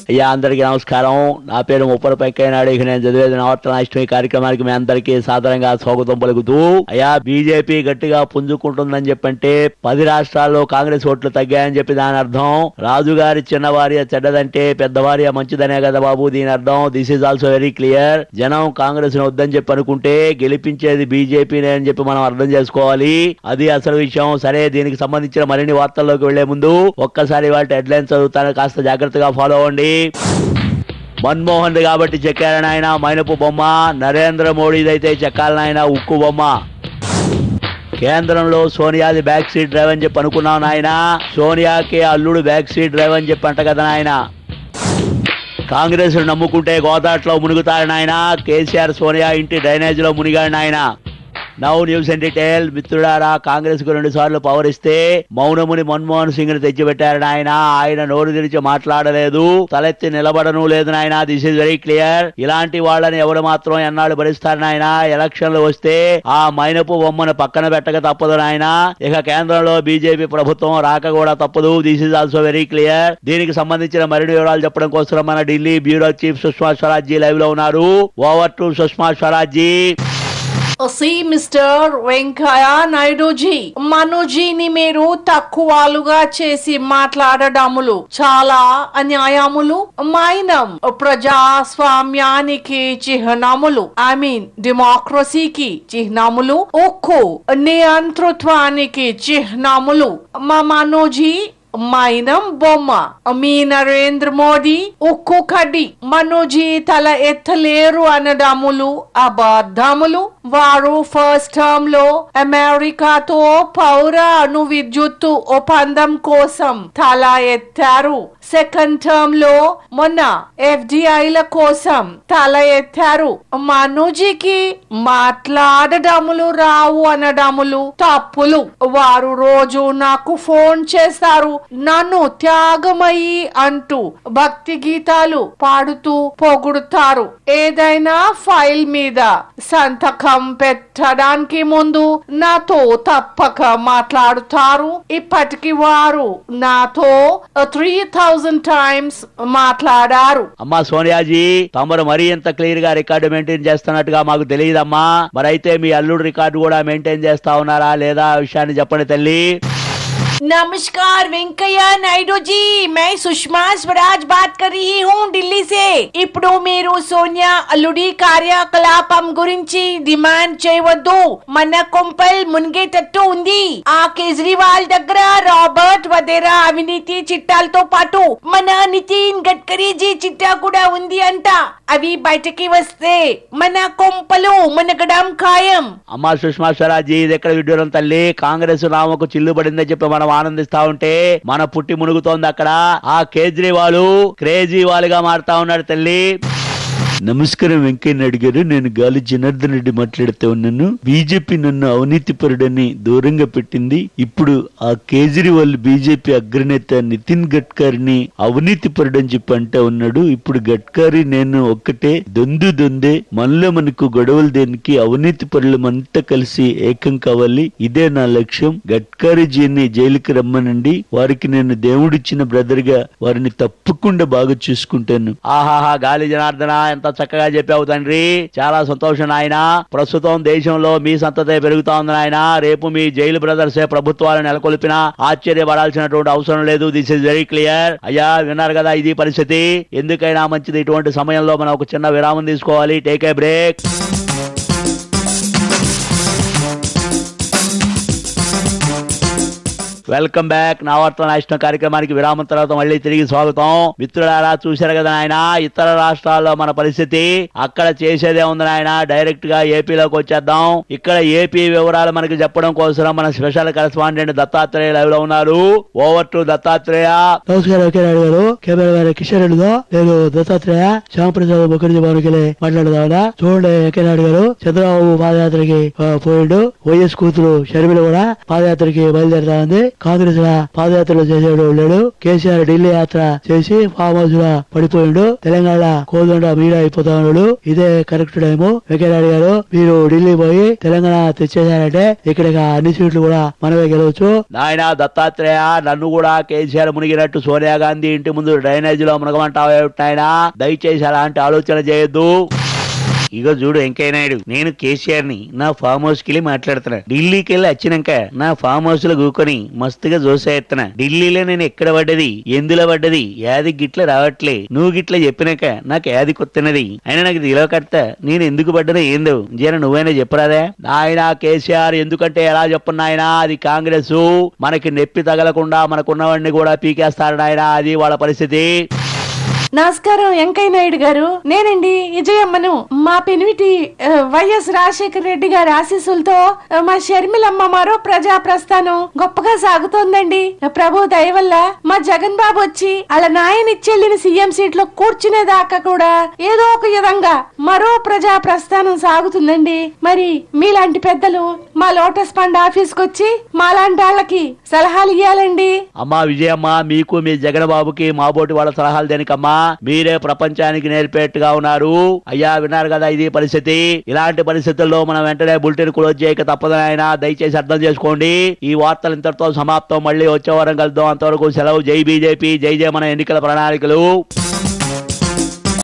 అయ్యా అందరికీ నమస్కారం నా పేరు ముప్పల పెక్కైనాడు ఇక నేను చదివేది నవరత్న ఇష్టం ఈ కార్యక్రమానికి మీ అందరికీ సాధారణంగా స్వాగతం పలుకుతూ అయ్యా బీజేపీ గట్టిగా పుంజుకుంటుందని చెప్పంటే పది రాష్ట్రాల్లో కాంగ్రెస్ ఓట్లు తగ్గాయని చెప్పి దాని అర్థం రాజుగారి చిన్నవారి చెడ్డదంటే పెద్దవారి మంచిదనే కదా బాబు దీని అర్థం this is also very clear జనం కాంగ్రెస్ ను వద్దని చెప్పి అనుకుంటే గెలిపించేది బీజేపీనే అని చెప్పి మనం అర్థం చేసుకోవాలి అది అసలు విషయం సరే దీనికి సంబంధించిన మరిన్ని వార్తల్లోకి వెళ్లే ముందు ఒక్కసారి వాటి హెడ్లైన్స్ చదువుతాను కాస్త జాగ్రత్తగా ఫాలో అవ్వండి మన్మోహన్ ది కాబట్టి చెక్కారని ఆయన మైనపు బొమ్మ నరేంద్ర మోడీదైతే చెక్కాలని ఆయన ఉక్కు బొమ్మ కేంద్రంలో సోనియాది బ్యాక్ సీట్ డ్రైవ్ అని చెప్పి అనుకున్నాం నాయన సోనియాకి అల్లుడు బ్యాక్ సీట్ డ్రైవ్ అని చెప్పి అంట కదా నాయన కాంగ్రెస్ నమ్ముకుంటే గోదాట్లో మునుగుతారు నాయన కేసీఆర్ సోనియా ఇంటి డ్రైనేజ్ లో మునిగాడు నాయన నౌ న్యూస్ అండ్ డీటెయిల్ మిత్రుడారా కాంగ్రెస్ కు రెండు సార్లు పవర్ ఇస్తే మౌనముని మన్మోహన్ సింగ్ ని తెచ్చిపెట్టారు నాయన ఆయన నోరు తెరిచి మాట్లాడలేదు తలెత్తి నిలబడను లేదు నాయన దిస్ ఇస్ వెరీ క్లియర్ ఇలాంటి వాళ్ళని ఎవరు మాత్రం ఎన్నాళ్ళు భరిస్తారు నాయన ఎలక్షన్లు వస్తే ఆ మైనపు బొమ్మను పక్కన పెట్టక తప్పదు నాయన ఇక కేంద్రంలో బీజేపీ ప్రభుత్వం రాక కూడా తప్పదు this is also very clear దీనికి సంబంధించిన మరిన్ని వివరాలు చెప్పడం కోసం మన Delhi bureau chief Sushma Swaraj G live లో ఉన్నారు over to Sushma Swaraj G C mister Venkaiah నాయుడుజీ మనుజీని మీరు తక్కువలుగా చేసి మాట్లాడడములు చాలా అన్యాయములు మైనం ప్రజాస్వామ్యానికి చిహ్నములు ఐ మీన్ డెమోక్రసీకి చిహ్నములు ఉక్కు నియంతృత్వానికి చిహ్నములు మా మనోజీ మైనం బొమ్మ మీ నరేంద్ర మోదీ ఉక్కు కడ్డి మనోజీ తల ఎత్తలేరు అనడములు అబద్ధములు వారు ఫస్ట్ టర్మ్ లో అమెరికాతో పౌర అణు విద్యుత్తు ఒప్పందం కోసం తల ఎత్తారు సెకండ్ టర్మ్ లో మొన్న ఎఫ్డిఐల కోసం తల ఎత్తారు మనోజీకి మాట్లాడడములు రావు అనడములు తప్పులు వారు రోజు నాకు ఫోన్ చేస్తారు నన్ను త్యాగమయ్యి అంటూ భక్తి గీతాలు పాడుతూ పొగుడుతారు ఏదైనా ఫైల్ మీద సంతకం పెట్టడానికి ముందు నాతో తప్పక మాట్లాడుతారు ఇప్పటికి వారు నాతో త్రీ థౌజండ్ టైమ్స్ మాట్లాడారు అమ్మా సోనియాజీ తమరు మరీ ఇంత క్లియర్ గా రికార్డు మెయింటైన్ చేస్తున్నట్టుగా మాకు తెలియదమ్మా మరైతే మీ అల్లుడు రికార్డు కూడా మెయింటైన్ చేస్తా ఉన్నారా లేదా ఆ విషయాన్ని చెప్పండి తల్లి नमस्कार వెంకయ్య నాయుడు जी मैं सुषमा स्वराज बात कर रही हूँ ఢిల్లీ से ఇప్పుడు మీరు సోనియా అల్లుడి కార్యకలాపం గురించి డిమాండ్ చేయవద్దు మన కొంపల్ మునిగేటట్టు ఉంది ఆ కేజ్రీవాల్ దగ్గర రాబర్ట్ వదేరా అవినీతి చిట్టాలతో పాటు మన నితిన్ గడ్కరీ జీ చిట్టా కూడా ఉంది అంట అవి బయటకి వస్తే మన కొంపలు మునగడం ఖాయం అమ్మా సుష్మా స్వరాజీ ఇది ఎక్కడ విడ్డూరం తల్లి కాంగ్రెస్ నామకు చిల్లు పడిందని చెప్పి మనం ఆనందిస్తా ఉంటే మన పుట్టి మునుగుతోంది అక్కడ ఆ కేజ్రీవాల్ క్రేజీ వాలుగా మారుతా ఉన్నాడు తల్లి నమస్కారం వెంకయ్య నాయుడు గారు నేను గాలి జనార్దన్ రెడ్డి మాట్లాడుతూ ఉన్నాను బీజేపీ నన్ను అవినీతి పరుడని దూరంగా పెట్టింది ఇప్పుడు ఆ కేజ్రీవాల్ బీజేపీ అగ్రనేత నితిన్ గడ్కరీని అవినీతి పరుడని చెప్పి అంటా ఉన్నాడు ఇప్పుడు గడ్కరీ నేను ఒక్కటే దొందు దొందే మనలో మనకు గొడవలు దేనికి అవినీతి పరులు అంతా కలిసి ఏకం కావాలి ఇదే నా లక్ష్యం గడ్కరీజీని జైలుకి రమ్మనండి వారికి నేను దేవుడిచ్చిన బ్రదర్ గా వారిని తప్పకుండా బాగా చూసుకుంటాను ఆహాహా గాలి జనార్దన ఎంత చక్కగా చెప్పావు తండ్రి చాలా సంతోషం నాయన ప్రస్తుతం దేశంలో మీ సంతతే పెరుగుతా ఉంది నాయన రేపు మీ జైలు బ్రదర్సే ప్రభుత్వాలను నెలకొల్పినా ఆశ్చర్యపడాల్సినటువంటి అవసరం లేదు దిస్ ఇస్ వెరీ క్లియర్ అయ్యా విన్నారు కదా ఇది పరిస్థితి ఎందుకైనా మంచిది ఇటువంటి సమయంలో మనం ఒక చిన్న విరామం తీసుకోవాలి take a break welcome back నా వార్త నేషనల్ కార్యక్రమానికి విరామం తర్వాత మళ్ళీ తిరిగి స్వాగతం మిత్రులారా చూశారు కదా నాయన ఇతర రాష్ట్రాల్లో మన పరిస్థితి అక్కడ చేసేదే ఉంది నాయన డైరెక్ట్ గా ఏపీలోకి వచ్చేద్దాం ఇక్కడ ఏపీ వివరాలు మనకి చెప్పడం కోసం మన స్పెషల్ కరెస్పాండెంట్ దత్తాత్రేయ లైవ్ లో ఉన్నారు ఓవర్ టు దత్తాత్రేయ నమస్కారం వెంకయ్య గారు కెమెరా గారి కిషన్ రెడ్డితో నేను దత్తాత్రేయ శ్యామప్రసాద్ ముఖర్జీ భవన్కి మాట్లాడదామన్నా చూడండి వెంకయ్య నాయుడు గారు చంద్రబాబు పాదయాత్రకి ఆ, పోయిండు వైఎస్ కూతురు షర్మిల కూడా పాదయాత్రకి బయలుదేరుతా ఉంది కాంగ్రెస్ లా పాదయాత్రలు చేసేవాడు లేడు కేసీఆర్ ఢిల్లీ యాత్ర చేసి ఫామ్ హౌస్ లో పడిపోయిండు తెలంగాణ కోదండ మీద అయిపోతా ఉన్నాడు ఇదే కరెక్ట్ టైం వెంకయ్యనాయుడు గారు మీరు ఢిల్లీ పోయి తెలంగాణ తెచ్చేసారంటే ఇక్కడ అన్ని సీట్లు కూడా మనమే గెలవచ్చు నాయన దత్తాత్రేయ నన్ను కూడా కేసీఆర్ మునిగినట్టు సోనియా గాంధీ ఇంటి ముందు డ్రైనేజ్ లో మునగమంటావా నాయన దయచేసి అలాంటి ఆలోచన చేయొద్దు ఇగో చూడు వెంకయ్య నాయుడు నేను కేసీఆర్ ని నా ఫామ్ హౌస్ కి వెళ్ళి మాట్లాడుతున్నా ఢిల్లీకి వెళ్ళి వచ్చినాక నా ఫామ్ హౌస్ లో కూకొని మస్తుగా జోసేస్తున్నా ఢిల్లీలో నేను ఎక్కడ పడ్డది ఎందులో పడ్డది యాది గిట్ల రావట్లే నువ్వు గిట్ల చెప్పినాక నాకు యాది కొత్తనది అయినా నాకు తెలియకర్త నేను ఎందుకు పడ్డదో ఏందో జర నువ్వైనా చెప్పరాదే నాయన కేసీఆర్ ఎందుకంటే ఎలా చెప్పను నాయన అది కాంగ్రెస్ మనకి నొప్పి తగలకుండా మనకున్నవాడిని కూడా పీకేస్తాడు నాయన అది వాళ్ళ పరిస్థితి నమస్కారం వెంకయ్య నాయుడు గారు నేనండి విజయమ్మను మా పెనిమిటి ఆ, వైఎస్ రాజశేఖర రెడ్డి గారి ఆశీస్సులతో ఆ, మా షర్మిలమ్మ మరో ప్రజా ప్రస్థానం గొప్పగా సాగుతోందండి ప్రభు దయ వల్ల మా జగన్ బాబు వచ్చి అలా నాయనిచ్చెళ్ళిన సీఎం సీట్ లో కూర్చునేదాకా కూడా ఏదో ఒక విధంగా మరో ప్రజా ప్రస్థానం సాగుతుందండి మరి మీలాంటి పెద్దలు మా లోటస్ ఫండ్ ఆఫీస్ కి వచ్చి మాలాంటి వాళ్ళకి సలహాలు ఇవ్వాలండి అమ్మా విజయమ్మ మీకు మీ జగన్ బాబుకి మాబోటి వాళ్ళ సలహాలు దేనికమ్మా మీరే ప్రపంచానికి నేర్పేట్టుగా ఉన్నారు అయ్యా విన్నారు కదా ఇది పరిస్థితి ఇలాంటి పరిస్థితుల్లో మనం వెంటనే బులెటిన్ క్లోజ్ చేయక తప్పదని ఆయన దయచేసి అర్థం చేసుకోండి ఈ వార్తలు ఇంతటితో సమాప్తం మళ్ళీ వచ్చే వారం కలుద్దాం అంతవరకు సెలవు జై బీజేపీ జై జయ మన ఎన్నికల ప్రణాళికలు